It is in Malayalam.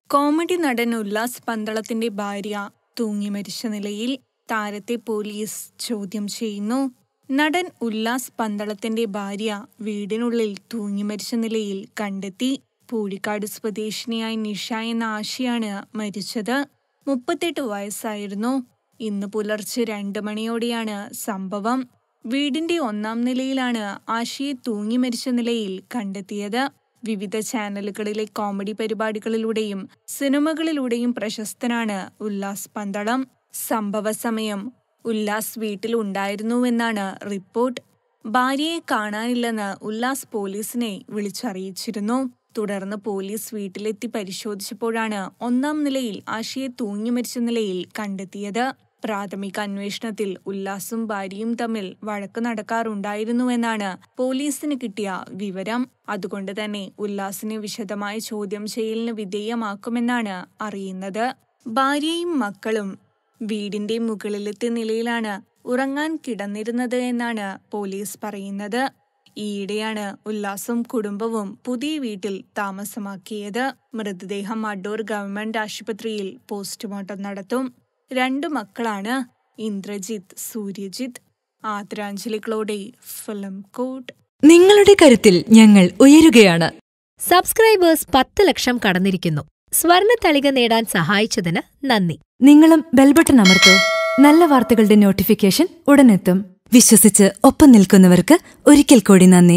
കോമഡി നടൻ ഉല്ലാസ് പന്തളത്തിന്റെ ഭാര്യ തൂങ്ങി മരിച്ച നിലയിൽ താരത്തെ പോലീസ് ചോദ്യം ചെയ്യുന്നു നടൻ ഉല്ലാസ് പന്തളത്തിന്റെ ഭാര്യ വീടിനുള്ളിൽ തൂങ്ങി മരിച്ച നിലയിൽ കണ്ടെത്തി പൂഴിക്കാട് സ്വദേശിനിയായ നിഷ എന്ന ആശയാണ് മരിച്ചത് മുപ്പത്തെട്ട് വയസ്സായിരുന്നു ഇന്ന് പുലർച്ചെ രണ്ട് മണിയോടെയാണ് സംഭവം വീടിന്റെ ഒന്നാം നിലയിലാണ് ആശയെ തൂങ്ങി മരിച്ച നിലയിൽ കണ്ടെത്തിയത് വിവിധ ചാനലുകളിലെ കോമഡി പരിപാടികളിലൂടെയും സിനിമകളിലൂടെയും പ്രശസ്തനാണ് ഉല്ലാസ് പന്തളം സംഭവ സമയം ഉല്ലാസ് വീട്ടിൽ ഉണ്ടായിരുന്നുവെന്നാണ് റിപ്പോർട്ട് ഭാര്യയെ കാണാനില്ലെന്ന് ഉല്ലാസ് പോലീസിനെ വിളിച്ചറിയിച്ചിരുന്നു തുടർന്ന് പോലീസ് വീട്ടിലെത്തി പരിശോധിച്ചപ്പോഴാണ് ഒന്നാം നിലയിൽ ആശയെ തൂങ്ങി മരിച്ച നിലയിൽ കണ്ടെത്തിയത് പ്രാഥമിക അന്വേഷണത്തിൽ ഉല്ലാസും ഭാര്യയും തമ്മിൽ വഴക്ക് നടക്കാറുണ്ടായിരുന്നുവെന്നാണ് പോലീസിന് കിട്ടിയ വിവരം അതുകൊണ്ട് തന്നെ ഉല്ലാസിനെ വിശദമായ ചോദ്യം ചെയ്യലിന് വിധേയമാക്കുമെന്നാണ് അറിയുന്നത് ഭാര്യയും മക്കളും വീടിന്റെ മുകളിലത്തെ നിലയിലാണ് ഉറങ്ങാൻ കിടന്നിരുന്നത് എന്നാണ് പോലീസ് പറയുന്നത് ഈയിടെയാണ് ഉല്ലാസും കുടുംബവും പുതിയ വീട്ടിൽ താമസമാക്കിയത് മൃതദേഹം അടൂർ ഗവൺമെന്റ് ആശുപത്രിയിൽ പോസ്റ്റ്മോർട്ടം നടത്തും രണ്ടു മക്കളാണ് ഇന്ദ്രജിത്ത് സൂര്യജിത്ത് ആദരാഞ്ജലികളോടെ ഫിലിം കോട്ട് നിങ്ങളുടെ കരുത്തിൽ ഞങ്ങൾ ഉയരുകയാണ് സബ്സ്ക്രൈബേഴ്സ് പത്ത് ലക്ഷം കടന്നിരിക്കുന്നു സ്വർണ തളിക നേടാൻ സഹായിച്ചതിന് നന്ദി നിങ്ങളും ബെൽബട്ടൺ അമർത്തോ നല്ല വാർത്തകളുടെ നോട്ടിഫിക്കേഷൻ ഉടനെത്തും വിശ്വസിച്ച് ഒപ്പം നിൽക്കുന്നവർക്ക് ഒരിക്കൽ കൂടി നന്ദി